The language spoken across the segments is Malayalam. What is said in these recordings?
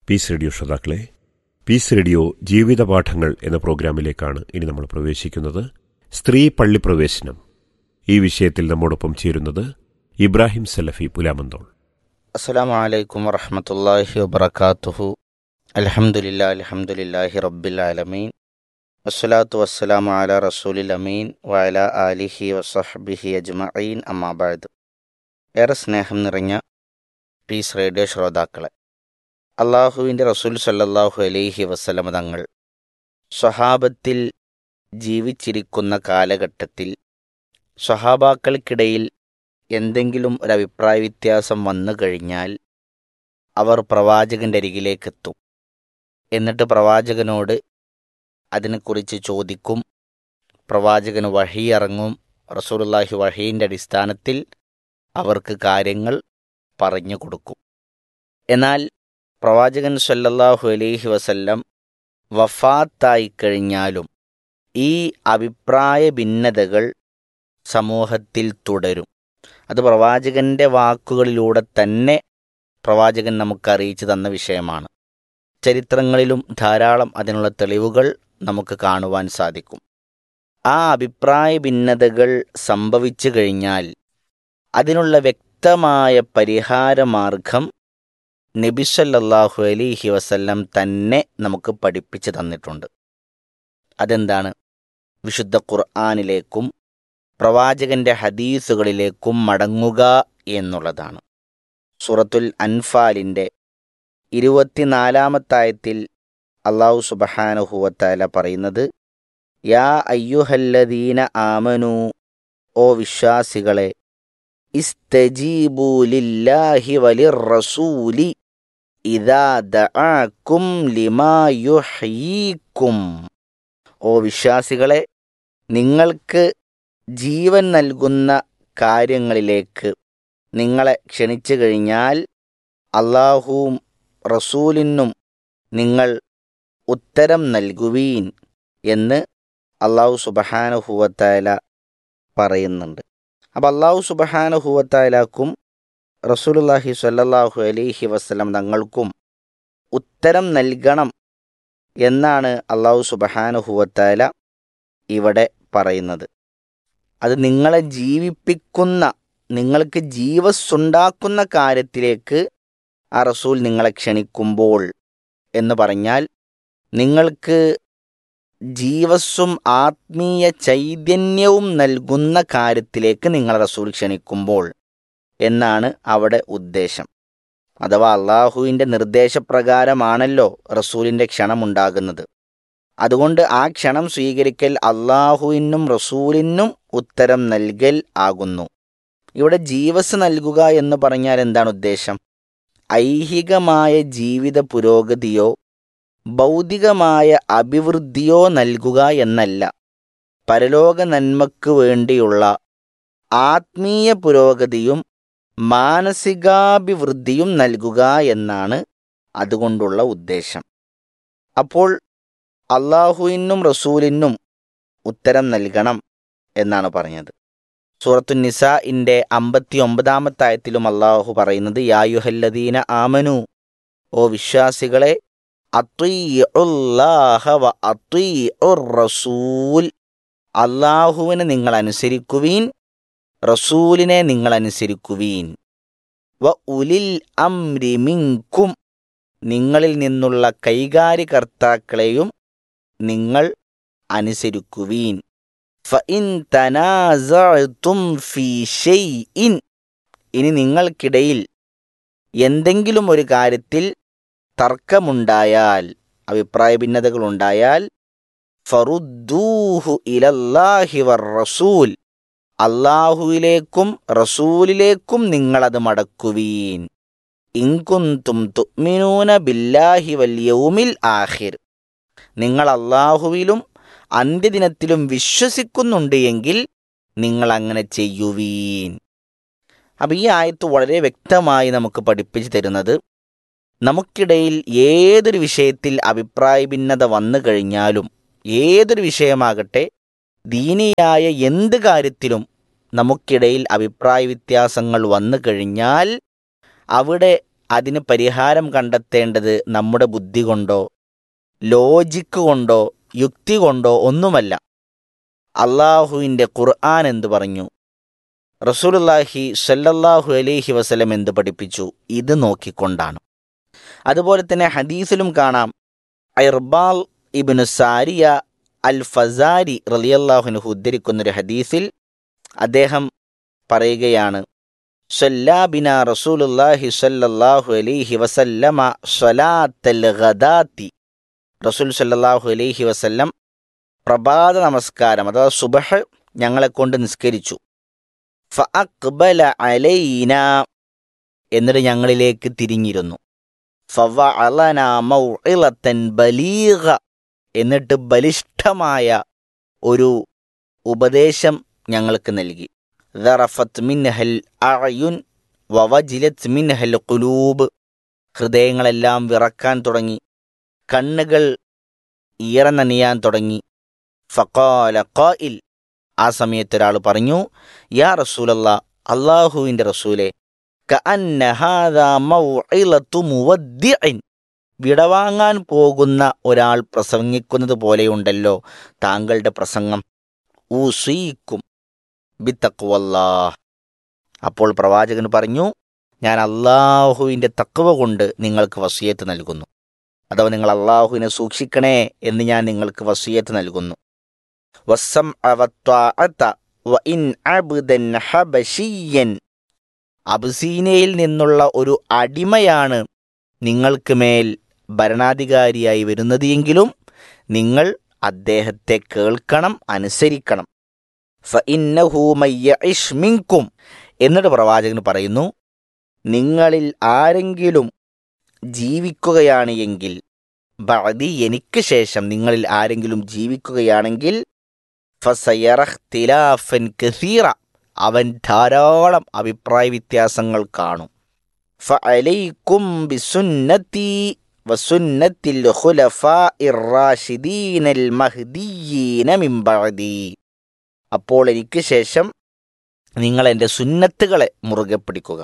പീസ് റേഡിയോ ശ്രോതാക്കളെ പീസ് റേഡിയോ ജീവിതപാഠങ്ങൾ എന്ന പ്രോഗ്രാമിലേക്കാണ് ഇനി നമ്മൾ പ്രവേശിക്കുന്നത് സ്ത്രീ പള്ളിപ്രവേശനം ഈ വിഷയത്തിൽ നമ്മോടൊപ്പം ചേരുന്നത് ഇബ്രാഹിം സലഫി പുലാമന്തോൾ അസ്സലാമു അലൈക്കും വറഹമത്തല്ലാഹി വബർക്കാത്തുഹു അൽഹംദുലില്ലാ അൽഹംദുലില്ലാഹി റബ്ബിൽ ആലമീൻ വസ്സലാത്തു വസ്സലാമു അല റസൂലിൽ അമീൻ വഅല ആലിഹി വസഹ്ബിഹി അജ്മഈൻ അമ്മാബാദ് ഏറെ സ്നേഹം നിറഞ്ഞ പീസ് റേഡിയോ ശ്രോതാക്കളെ അള്ളാഹുവിൻ്റെ റസൂൽ സല്ലല്ലാഹു അലൈഹി വസല്ലമ തങ്ങൾ സ്വഹാബത്തിൽ ജീവിച്ചിരിക്കുന്ന കാലഘട്ടത്തിൽ സ്വഹാബാക്കൾക്കിടയിൽ എന്തെങ്കിലും ഒരു അഭിപ്രായ വ്യത്യാസം വന്നു കഴിഞ്ഞാൽ അവർ പ്രവാചകന്റെ അരികിലേക്കെത്തും എന്നിട്ട് പ്രവാചകനോട് അതിനെക്കുറിച്ച് ചോദിക്കും പ്രവാചകന് വഴി ഇറങ്ങും റസൂലുള്ളാഹി വഹീൻ്റെ അടിസ്ഥാനത്തിൽ അവർക്ക് കാര്യങ്ങൾ പറഞ്ഞു കൊടുക്കും എന്നാൽ പ്രവാചകൻ സല്ലല്ലാഹു അലൈഹി വസല്ലം വഫാത്തായി കഴിഞ്ഞാലും ഈ അഭിപ്രായ ഭിന്നതകൾ സമൂഹത്തിൽ തുടരും അത് പ്രവാചകന്റെ വാക്കുകളിലൂടെ തന്നെ പ്രവാചകൻ നമുക്ക് അറിയിച്ചു തന്ന വിഷയമാണ് ചരിത്രങ്ങളിലും ധാരാളം അതിനുള്ള തെളിവുകൾ നമുക്ക് കാണുവാൻ സാധിക്കും ആ അഭിപ്രായ ഭിന്നതകൾ സംഭവിച്ചു കഴിഞ്ഞാൽ അതിനുള്ള വ്യക്തമായ പരിഹാരമാർഗം നബിസല്ലാഹു അലിഹി വസല്ലം തന്നെ നമുക്ക് പഠിപ്പിച്ചു തന്നിട്ടുണ്ട് അതെന്താണ് വിശുദ്ധ ഖുർആാനിലേക്കും പ്രവാചകന്റെ ഹദീസുകളിലേക്കും മടങ്ങുക എന്നുള്ളതാണ് സൂറത്തുൽ അൻഫാലിൻ്റെ ഇരുപത്തിനാലാമത്തായത്തിൽ അള്ളാഹു സുബഹാനുഹുവത്താല പറയുന്നത് യാ അയ്യുഹല്ലദീന ആമനു ഓ വിശ്വാസികളെ ഇസ്തജീബൂലില്ലാഹി വലിർ റസൂലി ഇദാ ദഅാക്കും ലിമാ യുഹ്യീക്കും ഓ വിശ്വാസികളെ നിങ്ങൾക്ക് ജീവൻ നൽകുന്ന കാര്യങ്ങളിലേക്ക് നിങ്ങളെ ക്ഷണിച്ചു കഴിഞ്ഞാൽ അള്ളാഹുവും റസൂലിനും നിങ്ങൾ ഉത്തരം നൽകുവീൻ എന്ന് അള്ളാഹു സുബഹാനുഹുവത്തായ പറയുന്നുണ്ട് അപ്പം അള്ളാഹു സുബഹാനുഹുവത്തായാലാക്കും റസൂലുല്ലാഹി സ്വല്ലല്ലാഹു അലൈഹി വസ്ലം തങ്ങൾക്കും ഉത്തരം നൽകണം എന്നാണ് അള്ളാഹു സുബഹാനുഹുവത്തായ ഇവിടെ പറയുന്നത് അത് നിങ്ങളെ ജീവിപ്പിക്കുന്ന നിങ്ങൾക്ക് ജീവസ്സുണ്ടാക്കുന്ന കാര്യത്തിലേക്ക് ആ റസൂൽ നിങ്ങളെ ക്ഷണിക്കുമ്പോൾ എന്ന് പറഞ്ഞാൽ നിങ്ങൾക്ക് ജീവസ്സും ആത്മീയ ചൈതന്യവും നൽകുന്ന കാര്യത്തിലേക്ക് നിങ്ങൾ റസൂൽ ക്ഷണിക്കുമ്പോൾ എന്നാണ് അവിടെ ഉദ്ദേശം അഥവാ അള്ളാഹുവിൻ്റെ നിർദ്ദേശപ്രകാരമാണല്ലോ റസൂലിൻ്റെ ക്ഷണമുണ്ടാകുന്നത് അതുകൊണ്ട് ആ ക്ഷണം സ്വീകരിക്കൽ അള്ളാഹുവിനും റസൂലിനും ഉത്തരം നൽകൽ ആകുന്നു ഇവിടെ ജീവസ് നൽകുക എന്ന് പറഞ്ഞാൽ എന്താണ് ഉദ്ദേശം ഐഹികമായ ജീവിത പുരോഗതിയോ ഭൗതികമായ അഭിവൃദ്ധിയോ നൽകുക എന്നല്ല പരലോക നന്മക്ക് വേണ്ടിയുള്ള ആത്മീയ പുരോഗതിയും മാനസികാഭിവൃദ്ധിയും നൽകുക എന്നാണ് അതുകൊണ്ടുള്ള ഉദ്ദേശം അപ്പോൾ അള്ളാഹുവിനും റസൂലിനും ഉത്തരം നൽകണം എന്നാണ് പറഞ്ഞത് സൂറത്തു നിസാഇൻ്റെ അമ്പത്തി ഒമ്പതാമത്തായത്തിലും അള്ളാഹു പറയുന്നത് യായുഹല്ലദീന ആമനു ഓ വിശ്വാസികളെ റസൂൽ അള്ളാഹുവിനെ നിങ്ങൾ അനുസരിക്കുവീൻ റസൂലിനെ നിങ്ങൾ അനുസരിക്കുവീൻ വ ഉലിൽ അംരിമിങ്കും നിങ്ങളിൽ നിന്നുള്ള കൈകാര്യകർത്താക്കളെയും നിങ്ങൾ അനുസരിക്കുവീൻ ഫഇൻ തനാസഅതും ഫീ ഷൈഇൻ ഇനി നിങ്ങൾക്കിടയിൽ എന്തെങ്കിലും ഒരു കാര്യത്തിൽ തർക്കമുണ്ടായാൽ അഭിപ്രായ ഭിന്നതകളുണ്ടായാൽ ഫറുദ്ദൂഹു ഇലല്ലാഹി വർ റസൂൽ അള്ളാഹുവിലേക്കും റസൂലിലേക്കും നിങ്ങളത് മടക്കുവീൻ ഇൻകുന്തും തുഅ്മിനൂന ബില്ലാഹി വൽ യൗമിൽ ആഖിർ നിങ്ങൾ അള്ളാഹുവിലും അന്ത്യദിനത്തിലും വിശ്വസിക്കുന്നുണ്ട് എങ്കിൽ നിങ്ങൾ അങ്ങനെ ചെയ്യുവീൻ അപ്പം ഈ ആയത്ത് വളരെ വ്യക്തമായി നമുക്ക് പഠിപ്പിച്ചു തരുന്നത് നമുക്കിടയിൽ ഏതൊരു വിഷയത്തിൽ അഭിപ്രായ ഭിന്നത വന്നു കഴിഞ്ഞാലും ഏതൊരു വിഷയമാകട്ടെ ദീനിയായ എന്ത് കാര്യത്തിലും നമുക്കിടയിൽ അഭിപ്രായ വ്യത്യാസങ്ങൾ വന്നു കഴിഞ്ഞാൽ അവിടെ അതിന് പരിഹാരം കണ്ടെത്തേണ്ടത് നമ്മുടെ ബുദ്ധി കൊണ്ടോ ലോജിക്ക് കൊണ്ടോ യുക്തി കൊണ്ടോ ഒന്നുമല്ല അള്ളാഹുവിൻ്റെ ഖുർആൻ എന്ത് പറഞ്ഞു റസൂലുല്ലാഹി സല്ലല്ലാഹു അലൈഹി വസല്ലം എന്ത് പഠിപ്പിച്ചു ഇത് നോക്കിക്കൊണ്ടാണ് അതുപോലെ തന്നെ ഹദീസിലും കാണാം ഇർബാൽ ഇബ്നു സാരിയ അൽ ഫസാരി റലിയല്ലാഹുനുഹു ഉദ്ധരിക്കുന്നൊരു ഹദീസിൽ അദ്ദേഹം പറയുകയാണ് സല്ലാബിന റസൂലുല്ലാഹി സല്ലല്ലാഹു അലൈഹി വസല്ലമ സ്വലാത്തൽ ഗദാത്തി റസൂൽ സല്ലല്ലാഹു അലൈഹി വസല്ലം പ്രഭാത നമസ്കാരം അഥവാ സുബഹ് ഞങ്ങളെ കൊണ്ട് നിസ്കരിച്ചു ഫഅഖ്ബല അലൈന എന്നിട്ട് ഞങ്ങളിലേക്ക് തിരിഞ്ഞിരുന്നു ഫവഅലന മൗഇളത്തൻ ബലീഗ എന്നിട്ട് ബലിഷ്ഠമായ ഒരു ഉപദേശം ഞങ്ങൾക്ക് നൽകി ദറഫത്ത് മിൻഹൽ അഅയുൻ വവജിലത്ത് മിൻഹൽ ഖുലൂബ് ഹൃദയങ്ങളെല്ലാം വിറക്കാൻ തുടങ്ങി കണ്ണുകൾ ഈറനണിയാൻ തുടങ്ങി ഫഖാല ഖായിൽ ആ സമയത്ത് ഒരാൾ പറഞ്ഞു യാ റസൂലല്ല അള്ളാഹുവിൻ്റെ റസൂലെ കഅന്ന ഹാദാ മൗഇളത്തു മുവദ്ദിഇൻ വിടവാങ്ങാൻ പോകുന്ന ഒരാൾ പ്രസംഗിക്കുന്നത് പോലെയുണ്ടല്ലോ താങ്കളുടെ പ്രസംഗം ഊസീക്കും ബിത്തക്കുവല്ലാ അപ്പോൾ പ്രവാചകൻ പറഞ്ഞു ഞാൻ അള്ളാഹുവിൻ്റെ തക്കവ കൊണ്ട് നിങ്ങൾക്ക് വസിയത്ത് നൽകുന്നു അഥവാ നിങ്ങൾ അള്ളാഹുവിനെ സൂക്ഷിക്കണേ എന്ന് ഞാൻ നിങ്ങൾക്ക് വസിയത്ത് നൽകുന്നു വസം ഇൻ അബ്ദൻ ഹബശിയൻ അബുസീനയിൽ നിന്നുള്ള ഒരു അടിമയാണ് നിങ്ങൾക്ക് മേൽ ഭരണാധികാരിയായി വരുന്നത് എങ്കിലും നിങ്ങൾ അദ്ദേഹത്തെ കേൾക്കണം അനുസരിക്കണം ഫഇന്നഹൂമയ്യഷ്മിങ്കും എന്നിട്ട് പ്രവാചകൻ പറയുന്നു നിങ്ങളിൽ ആരെങ്കിലും ജീവിക്കുകയാണ് എങ്കിൽ ബഅദി എനിക്ക് ശേഷം നിങ്ങളിൽ ആരെങ്കിലും ജീവിക്കുകയാണെങ്കിൽ ഫസയറഖ്തിലാഫൻ കസീറ അവൻ ധാരാളം അഭിപ്രായ വ്യത്യാസങ്ങൾ കാണും ഫഅലൈക്കും ബിസുന്നത്തി വസുന്നത്തിൽ ഖുലഫാഇർ റാഷിദീനൽ മഹ്ദിയീന മിൻ ബഅദി അപ്പോൾ എനിക്ക് ശേഷം നിങ്ങൾ എൻ്റെ സുന്നത്തുകളെ മുറുകെ പിടിക്കുക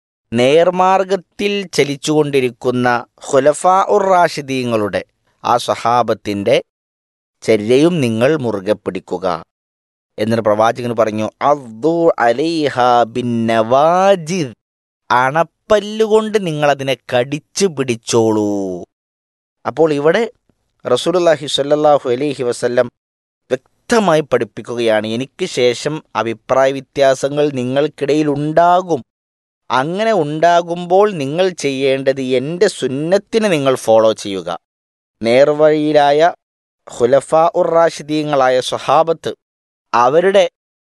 നേർമാർഗത്തിൽ ചലിച്ചുകൊണ്ടിരിക്കുന്ന ഖുലഫാ ഉർ റാഷിദീങ്ങളുടെ ആ സ്വഹാബത്തിൻ്റെ ചര്യയും നിങ്ങൾ മുറുകെ പിടിക്കുക എന്നിട്ട് പ്രവാചകൻ പറഞ്ഞു അദ്ദു അലൈഹ ബിന്നവാജിദ് അണപ്പല്ലുകൊണ്ട് നിങ്ങൾ അതിനെ കടിച്ചു പിടിച്ചോളൂ അപ്പോൾ ഇവിടെ റസൂലുള്ളാഹി സ്വല്ലല്ലാഹു അലൈഹി വസല്ലം വ്യക്തമായി പഠിപ്പിക്കുകയാണ് എനിക്ക് ശേഷം അഭിപ്രായ വ്യത്യാസങ്ങൾ നിങ്ങൾക്കിടയിൽ ഉണ്ടാകും അങ്ങനെ ഉണ്ടാകുമ്പോൾ നിങ്ങൾ ചെയ്യേണ്ടത് എൻ്റെ സുന്നത്തിനെ നിങ്ങൾ ഫോളോ ചെയ്യുക നേർവഴിയിലായ ഖുലഫാ ഉർ റാഷിദീങ്ങളായ സ്വഹാബത്ത് അവരുടെ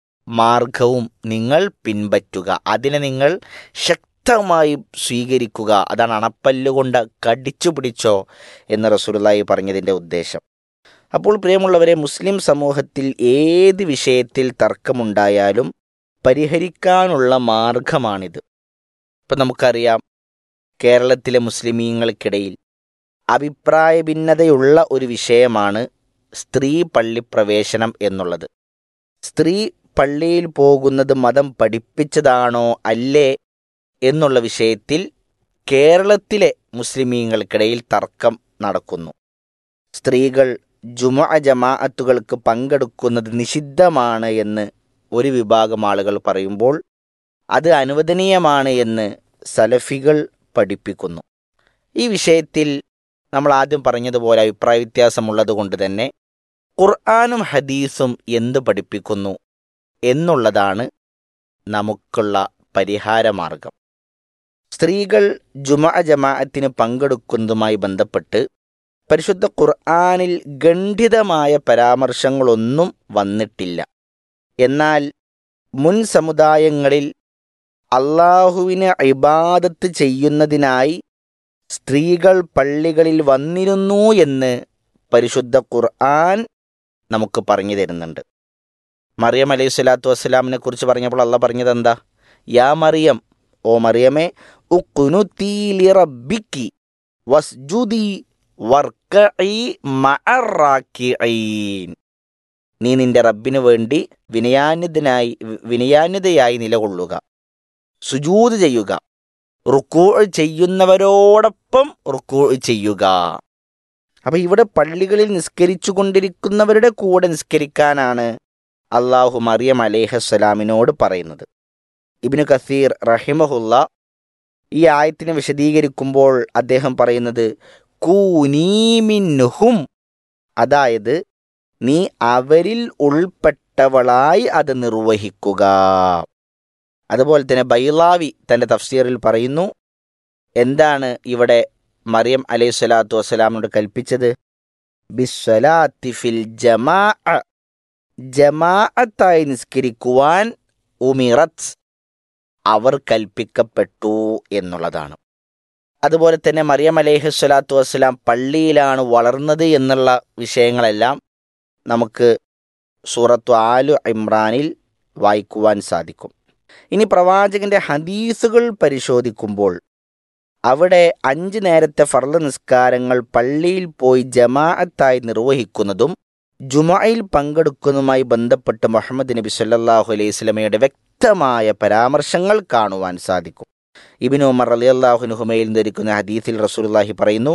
മാർഗവും നിങ്ങൾ പിൻപറ്റുക അതിനെ നിങ്ങൾ ശക്തമായി സ്വീകരിക്കുക അതാണ് അണപ്പല്ലുകൊണ്ട് കടിച്ചു പിടിച്ചോ എന്ന് റസൂലുള്ളാഹി പറഞ്ഞതിൻ്റെ ഉദ്ദേശം അപ്പോൾ പ്രിയമുള്ളവരെ മുസ്ലിം സമൂഹത്തിൽ ഏത് വിഷയത്തിൽ തർക്കമുണ്ടായാലും പരിഹരിക്കാനുള്ള മാർഗമാണിത് ഇപ്പം നമുക്കറിയാം കേരളത്തിലെ മുസ്ലിമീങ്ങൾക്കിടയിൽ അഭിപ്രായ ഭിന്നതയുള്ള ഒരു വിഷയമാണ് സ്ത്രീ പള്ളി പ്രവേശനം എന്നുള്ളത് സ്ത്രീ പള്ളിയിൽ പോകുന്നത് മതം പഠിപ്പിച്ചതാണോ അല്ലേ എന്നുള്ള വിഷയത്തിൽ കേരളത്തിലെ മുസ്ലിമീങ്ങൾക്കിടയിൽ തർക്കം നടക്കുന്നു സ്ത്രീകൾ ജുമ ജമാഅത്തുകൾക്ക് പങ്കെടുക്കുന്നത് നിഷിദ്ധമാണ് എന്ന് ഒരു വിഭാഗം ആളുകൾ പറയുമ്പോൾ അത് അനുവദനീയമാണ് എന്ന് സലഫികൾ പഠിപ്പിക്കുന്നു ഈ വിഷയത്തിൽ നമ്മൾ ആദ്യം പറഞ്ഞതുപോലെ അഭിപ്രായ വ്യത്യാസമുള്ളത് കൊണ്ട് തന്നെ ഖുർആാനും ഹദീസും എന്ത് പഠിപ്പിക്കുന്നു എന്നുള്ളതാണ് നമുക്കുള്ള പരിഹാരമാർഗം സ്ത്രീകൾ ജുമ ജമാഅത്തിന് പങ്കെടുക്കുന്നതുമായി ബന്ധപ്പെട്ട് പരിശുദ്ധ ഖുർആാനിൽ ഗണ്ഡിതമായ പരാമർശങ്ങളൊന്നും വന്നിട്ടില്ല എന്നാൽ മുൻ സമുദായങ്ങളിൽ അള്ളാഹുവിന് ഇബാദത്ത് ചെയ്യുന്നതിനായി സ്ത്രീകൾ പള്ളികളിൽ വന്നിരുന്നു എന്ന് പരിശുദ്ധ ഖുർആൻ നമുക്ക് പറഞ്ഞു തരുന്നുണ്ട് മറിയം അലൈഹി സ്വലാത്തു വസ്സലാമിനെ കുറിച്ച് പറഞ്ഞപ്പോൾ അള്ള പറഞ്ഞത് എന്താ യാ മറിയം ഓ മറിയമേ ഉക്കുനുത്തീലി റബ്ബിക്കി വസ്ജുദി വർക്കഈ മഅറാക്കിഈൻ നീ നിന്റെ റബ്ബിനു വേണ്ടി വിനയാന്വിതനായി വിനയാന്വിതയായി നിലകൊള്ളുക സുജൂത് ചെയ്യുക റുക്കൂ ചെയ്യുന്നവരോടൊപ്പം റുക്കൂ ചെയ്യുക അപ്പം ഇവിടെ പള്ളികളിൽ നിസ്കരിച്ചു കൊണ്ടിരിക്കുന്നവരുടെ കൂടെ നിസ്കരിക്കാനാണ് അള്ളാഹു മറിയം അലേഹസ്സലാമിനോട് പറയുന്നത് ഇബിനു കസീർ റഹിമഹുല്ല ഈ ആയത്തിനെ വിശദീകരിക്കുമ്പോൾ അദ്ദേഹം പറയുന്നത് കൂനീമിൻഹും അതായത് നീ അവരിൽ ഉൾപ്പെട്ടവളായി അത് നിർവഹിക്കുക അതുപോലെ തന്നെ ബൈലാവി തൻ്റെ തഫ്സീറിൽ പറയുന്നു എന്താണ് ഇവിടെ മറിയം അലൈഹി സ്വലാത്തു വസ്സലാമിനോട് കൽപ്പിച്ചത് ബിസ്വലാത്തി ഫിൽ ജമാ ജമാഅത്തായി നിസ്കരിക്കുവാൻ ഉമിറത്ത് അവർ കൽപ്പിക്കപ്പെട്ടു എന്നുള്ളതാണ് അതുപോലെ തന്നെ മറിയം അലൈഹി സ്വലാത്തു വസ്സലാം പള്ളിയിലാണ് വളർന്നത് എന്നുള്ള വിഷയങ്ങളെല്ലാം നമുക്ക് സൂറത്തു ആലു ഇമ്രാനിൽ വായിക്കുവാൻ സാധിക്കും ഇനി പ്രവാചകന്റെ ഹദീസുകൾ പരിശോധിക്കുമ്പോൾ അവിടെ അഞ്ച് നേരത്തെ ഫർള് നിസ്കാരങ്ങൾ പള്ളിയിൽ പോയി ജമാഅത്തായി നിർവഹിക്കുന്നതും ജുമയിൽ പങ്കെടുക്കുന്നതുമായി ബന്ധപ്പെട്ട് മുഹമ്മദ് നബി സല്ലല്ലാഹു അലൈഹി സ്വലമയുടെ വ്യക്തമായ പരാമർശങ്ങൾ കാണുവാൻ സാധിക്കും ഇബിൻ ഉമർ അലി അള്ളാഹുനുഹുമയിൽ ധരിക്കുന്ന ഹദീസിൽ റസൂലുള്ളാഹി പറയുന്നു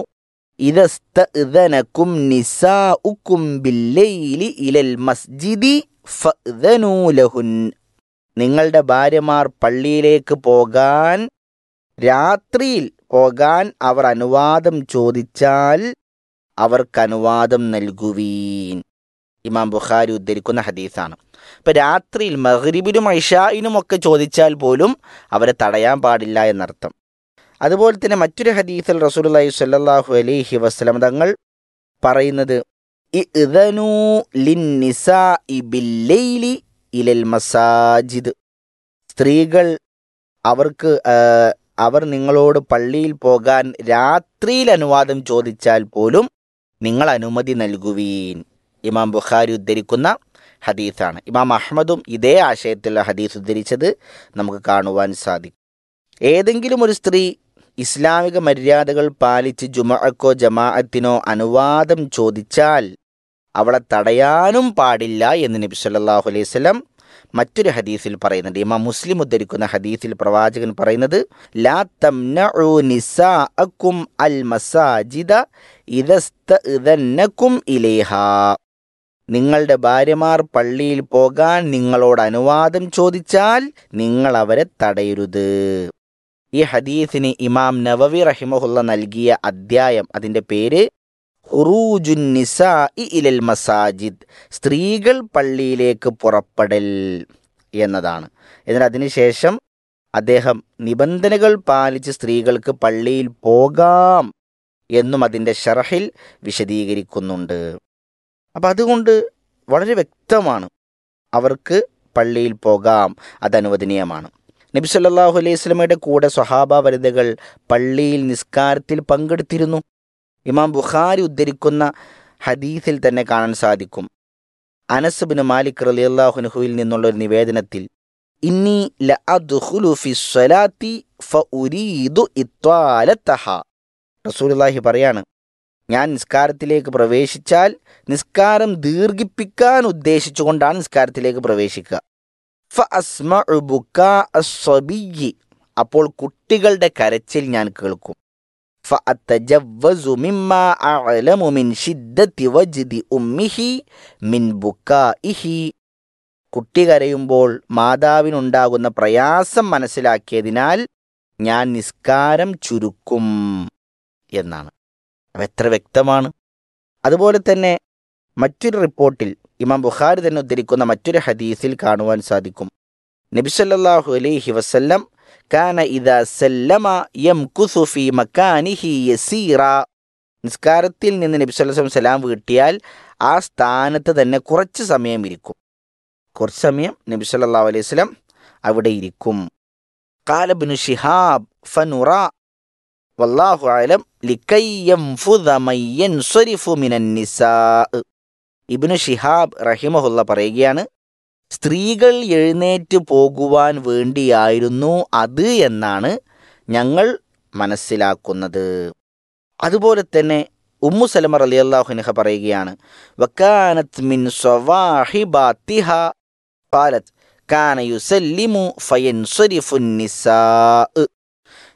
ഇദസ്തഅ്ദനകും നിസാഉകും ബില്ലൈലി ഇലൽ മസ്ജിദി ഫഅ്ദനൂ ലഹുൻ നിങ്ങളുടെ ഭാര്യമാർ പള്ളിയിലേക്ക് പോകാൻ രാത്രിയിൽ പോകാൻ അവർ അനുവാദം ചോദിച്ചാൽ അവർക്ക് അനുവാദം നൽകുവീൻ ഇമാം ബുഖാരി ഉദ്ധരിക്കുന്ന ഹദീസാണ് ഇപ്പം രാത്രിയിൽ മഹ്രിബിനും ഐഷായിനും ഒക്കെ ചോദിച്ചാൽ പോലും അവരെ തടയാൻ പാടില്ല എന്നർത്ഥം അതുപോലെ തന്നെ മറ്റൊരു ഹദീസിൽ റസൂലുള്ളാഹി സ്വല്ലല്ലാഹു അലൈഹി വസല്ലം തങ്ങൾ പറയുന്നത് ഇഅ്ദനൂ ലിന്നിസാഇ ബില്ലൈലി ഇലൽ മസാജിദ് സ്ത്രീകൾ അവർക്ക് ആ, അവർ നിങ്ങളോട് പള്ളിയിൽ പോകാൻ രാത്രിയിൽ അനുവാദം ചോദിച്ചാൽ പോലും നിങ്ങൾ അനുമതി നൽകുവീൻ ഇമാം ബുഖാരി ഉദ്ധരിക്കുന്ന ഹദീസാണ് ഇമാം അഹമ്മദും ഇതേ ആശയത്തിലുള്ള ഹദീസ് ഉദ്ധരിച്ചത് നമുക്ക് കാണുവാൻ സാധിക്കും ഏതെങ്കിലും ഒരു സ്ത്രീ ഇസ്ലാമിക മര്യാദകൾ പാലിച്ച് ജുമഅക്കോ ജമാഅത്തിനോ അനുവാദം ചോദിച്ചാൽ അവളെ തടയാനും പാടില്ല എന്ന് നബി സല്ലല്ലാഹു അലൈഹി വസല്ലം മറ്റൊരു ഹദീസിൽ പറയുന്നുണ്ട് ഇമാം മുസ്ലിം ഉദ്ധരിക്കുന്ന ഹദീസിൽ പ്രവാചകൻ പറയുന്നത് ലാ തംനഉ നിസാഅക്കും അൽ മസാജിദ ഇദസ്തഅ്ദന്നകും ഇലൈഹാ നിങ്ങളുടെ ഭാര്യമാർ പള്ളിയിൽ പോകാൻ നിങ്ങളോട് അനുവാദം ചോദിച്ചാൽ നിങ്ങൾ അവരെ തടയരുത് ഈ ഹദീസിന് ഇമാം നവവി റഹിമഹുല്ല നൽകിയ അദ്ധ്യായം അതിൻ്റെ പേര് ഹുറൂജുൻ നിസാഇ ഇലൽ മസാജിദ് സ്ത്രീകൾ പള്ളിയിലേക്ക് പുറപ്പെടൽ എന്നതാണ് എന്നാൽ അതിനുശേഷം അദ്ദേഹം നിബന്ധനകൾ പാലിച്ച് സ്ത്രീകൾക്ക് പള്ളിയിൽ പോകാം എന്നും അതിൻ്റെ ഷറഹിൽ വിശദീകരിക്കുന്നുണ്ട് അപ്പം അതുകൊണ്ട് വളരെ വ്യക്തമാണ് അവർക്ക് പള്ളിയിൽ പോകാം അത് അനുവദനീയമാണ് നബി സല്ലല്ലാഹു അലൈഹി സ്വലമയുടെ കൂടെ സ്വഹാബ വനിതകൾ പള്ളിയിൽ നിസ്കാരത്തിൽ പങ്കെടുത്തിരുന്നു ഇമാം ബുഖാരി ഉദ്ധരിക്കുന്ന ഹദീസിൽ തന്നെ കാണാൻ സാധിക്കും അനസ് ബിൻ മാലിക് റളിയല്ലാഹുനുഹുവിൽ നിന്നുള്ള ഒരു നിവേദനത്തിൽ ഇന്നി ലഅദ്ഖുലു ഫി സ്വലാത്തി ഫഉരീദു ഇത്വാലതഹ റസൂലുള്ളാഹി പറയാണ് ഞാൻ നിസ്കാരത്തിലേക്ക് പ്രവേശിച്ചാൽ നിസ്കാരം ദീർഘിപ്പിക്കാൻ ഉദ്ദേശിച്ചുകൊണ്ടാണ് നിസ്കാരത്തിലേക്ക് പ്രവേശിക്കുക ഫഅസ്മഉ ബുക്കാ അസ്സബിയ്യി അപ്പോൾ കുട്ടികളുടെ കരച്ചിൽ ഞാൻ കേൾക്കും فأتجوز مما أعلم من شدة وجد أمه من بكائه കുട്ടി കരയുമ്പോൾ മാതാവിനുണ്ടാകുന്ന പ്രയാസം മനസ്സിലാക്കിയതിനാൽ ഞാൻ നിസ്കാരം ചുരുക്കും എന്നാണ് അപ്പം എത്ര വ്യക്തമാണ് അതുപോലെ തന്നെ മറ്റൊരു റിപ്പോർട്ടിൽ ഇമാം ബുഖാരി തന്നെ ഉദ്ധരിക്കുന്ന മറ്റൊരു ഹദീസിൽ കാണുവാൻ സാധിക്കും നബിസല്ലാഹു അലൈഹി വസല്ലം കാന ഇദാ സല്ലമ യംകുസു ഫീ മക്കാനിഹി യസീറ നിസ്കാരത്തിൽ നിന്ന് നബി സല്ലല്ലാഹു അലൈഹി വസല്ലം സലാം വീട്ടിയാൽ ആ സ്ഥാനത്ത് തന്നെ കുറച്ച് സമയം ഇരിക്കും കുറച്ച് സമയം നബി സല്ലല്ലാഹു അലൈഹി വസല്ലം അവിടെ ഇരിക്കും قال ابن شهاب فنرى والله أعلم لكي ينفذ من ينصرف من النساء ഇബ്നു ഷിഹാബ് റഹിമഹുല്ല പറയുകയാണ് സ്ത്രീകൾ എഴുന്നേറ്റ് പോകുവാൻ വേണ്ടിയായിരുന്നു അത് എന്നാണ് ഞങ്ങൾ മനസ്സിലാക്കുന്നത് അതുപോലെ തന്നെ ഉമ്മു സലമ അലി അള്ളാഹുനഹ പറയുകയാണ് വക്കാനത്ത് മിൻ സ്വവാഹിബാത്തിഹ പാലത്ത് കാന യുസല്ലിമു ഫയൻസുരിഫുൻ നിസാ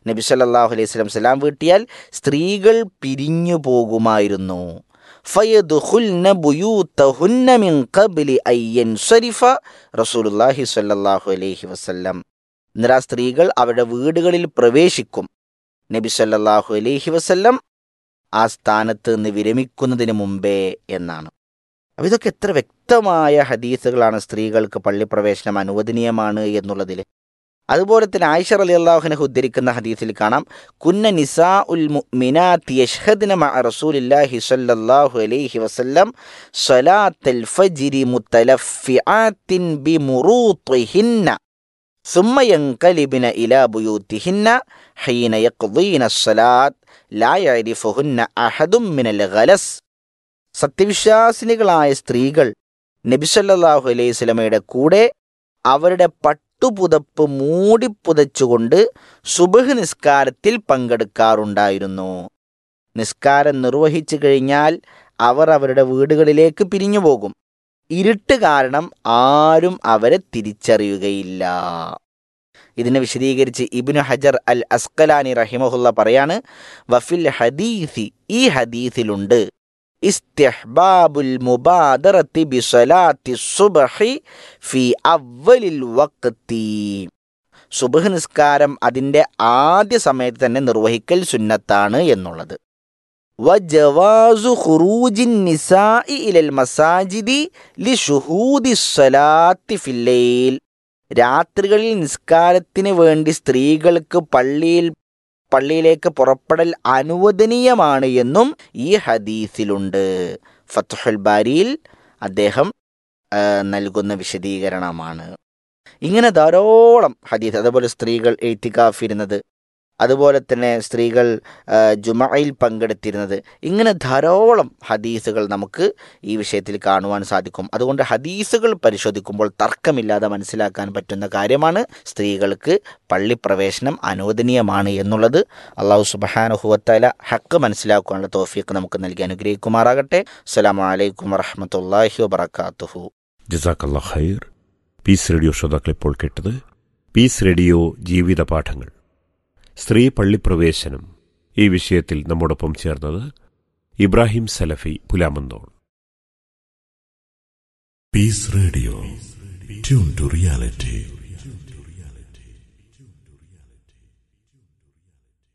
നബി സല്ലല്ലാഹു അലൈഹി വസല്ലം സലാം വീട്ടിയാൽ സ്ത്രീകൾ പിരിഞ്ഞു പോകുമായിരുന്നു ഫയദ്ഖുൽന ബുയൂതഹുന്ന മിൻ ഖബ്ലി അൻ യൻസരിഫ റസൂലുള്ളാഹി സ്വല്ലല്ലാഹു അലൈഹി വസല്ലം എന്നിട്ട് ആ സ്ത്രീകൾ അവരുടെ വീടുകളിൽ പ്രവേശിക്കും നബി സല്ലല്ലാഹു അലൈഹി വസല്ലം ആ സ്ഥാനത്ത് നിന്ന് വിരമിക്കുന്നതിന് മുമ്പേ എന്നാണ് അപ്പോൾ ഇതൊക്കെ എത്ര വ്യക്തമായ ഹദീസുകളാണ് സ്ത്രീകൾക്ക് പള്ളിപ്രവേശനം അനുവദനീയമാണ് എന്നുള്ളതിൽ അതുപോലെ തന്നെ ആയിഷ അലി അള്ളാഹുനെ ഉദ്ധരിക്കുന്ന ഹദീസിൽ കാണാം കുന്ന നിസാ ഉൽ മുഅ്മിനാത്തി യഷ്ഹദ്ന മഅ റസൂലില്ലാഹി സ്വല്ലല്ലാഹു അലൈഹി വസല്ലം സ്വലാത്തൽ ഫജ്രി മുത്തലഫിആത്തിൻ ബിമുറൂത്തിഹിന്ന ثم ينقلبن إلى بيوتهن حين يقضين الصلاة لا يعرفهن أحد من الغلس സത്യവിശ്വാസിനികളായ സ്ത്രീകൾ നബിസല്ലാഹു അലൈഹി സ്വലമയുടെ കൂടെ അവരുടെ പട്ടുപുതപ്പ് മൂടിപ്പുതച്ചുകൊണ്ട് സുബഹ് നിസ്കാരത്തിൽ പങ്കെടുക്കാറുണ്ടായിരുന്നു നിസ്കാരം നിർവഹിച്ചു കഴിഞ്ഞാൽ അവർ അവരുടെ വീടുകളിലേക്ക് പിരിഞ്ഞു പോകും ഇരുട്ട് കാരണം ആരും അവരെ തിരിച്ചറിയുകയില്ല ഇതിനെ വിശദീകരിച്ച് ഇബ്നു ഹജർ അൽ അസ്കലാനി റഹിമഹുല്ല പറയാണ് വഫിൽ ഹദീസി ഈ ഹദീസിലുണ്ട് ഇസ്തിഹ്ബാബുൽ മുബാദറത്തി ബിസലാത്തി സുബ്ഹി ഫി അവലിൽ വഖ്തി സുബ്ഹ് നിസ്കാരം അതിൻ്റെ ആദ്യ സമയത്ത് തന്നെ നിർവഹിക്കൽ സുന്നത്താണ് എന്നുള്ളത് വജവാസു ഖുറൂജിൻ നിസാഇ ഇലൽ മസാജിദി ലിഷുഹൂദി സ്വലാത്തി ഫില്ലയിൽ രാത്രികളിൽ നിസ്കാരത്തിന് വേണ്ടി സ്ത്രീകൾക്ക് പള്ളിയിൽ പള്ളിയിലേക്ക് പുറപ്പെടൽ അനുവദനീയമാണ് എന്നും ഈ ഹദീസിലുണ്ട് ഫത്തുഹുൽ ബാരിയിൽ അദ്ദേഹം ആ, നൽകുന്ന വിശദീകരണമാണ് ഇങ്ങനെ ധാരാളം ഹദീസ് അതുപോലെ സ്ത്രീകൾ എഴുത്തിക്കാഫിരുന്നത് അതുപോലെ തന്നെ സ്ത്രീകൾ ആ, ജുമയിൽ പങ്കെടുത്തിരുന്നത് ഇങ്ങനെ ധാരാളം ഹദീസുകൾ നമുക്ക് ഈ വിഷയത്തിൽ കാണുവാൻ സാധിക്കും അതുകൊണ്ട് ഹദീസുകൾ പരിശോധിക്കുമ്പോൾ തർക്കമില്ലാതെ മനസ്സിലാക്കാൻ പറ്റുന്ന കാര്യമാണ് സ്ത്രീകൾക്ക് പള്ളിപ്രവേശനം അനുവദനീയമാണ് എന്നുള്ളത് അള്ളാഹു സുബഹാനുഹുവത്തല ഹക്ക് മനസ്സിലാക്കാനുള്ള തോഫീക്ക് നമുക്ക് നൽകി അനുഗ്രഹിക്കുമാറാകട്ടെ അസ്സലാമു അലൈക്കും വറഹമത്തല്ലാഹി വബർക്കാത്തുഹു ജസാക്കല്ലാ ഖൈർ പീസ് റേഡിയോ ശ്രോതാക്കൾ ഇപ്പോൾ കേട്ടത് പീസ് റേഡിയോ ജീവിത പാഠങ്ങൾ സ്ത്രീ പള്ളിപ്രവേശനം ഈ വിഷയത്തിൽ നമ്മോടൊപ്പം ചേർന്നത് ഇബ്രാഹിം സലഫി Pulamanthole Peace Radio. Tune to reality.